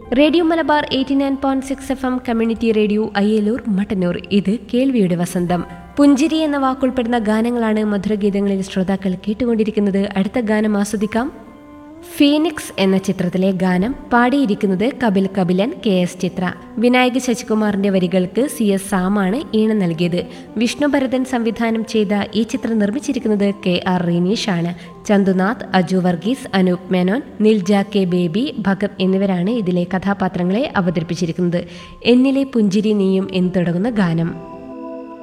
radio Malabar eighty nine point six F M community radio Ayyalur Mattannur ഇത് കേൾവിയുടെ വസന്തം പുഞ്ചിരി എന്ന വാക്കുൾപ്പെടുന്ന ഗാനങ്ങളാണ് മധുരഗീതങ്ങളിൽ ശ്രോതാക്കൾ കേട്ടുകൊണ്ടിരിക്കുന്നത് അടുത്ത ഗാനം ആസ്വദിക്കാം ഫീനിക്സ് എന്ന ചിത്രത്തിലെ ഗാനം പാടിയിരിക്കുന്നത് കപിൽ കപിലൻ കെ എസ് ചിത്ര വിനായക് ശശികുമാറിന്റെ വരികൾക്ക് സി എസ് സാമാണ് ഈണം നൽകിയത് വിഷ്ണുഭരതൻ സംവിധാനം ചെയ്ത ഈ ചിത്രം നിർമ്മിച്ചിരിക്കുന്നത് കെ ആർ റീനീഷ് ആണ് ചന്തുനാഥ് അജു വർഗീസ് അനൂപ് മേനോൻ നിൽജ കെ ബേബി ഭഗത് എന്നിവരാണ് ഇതിലെ കഥാപാത്രങ്ങളെ അവതരിപ്പിച്ചിരിക്കുന്നത് എന്നിലെ പുഞ്ചിരി നീയും എന്ന് തുടങ്ങുന്ന ഗാനം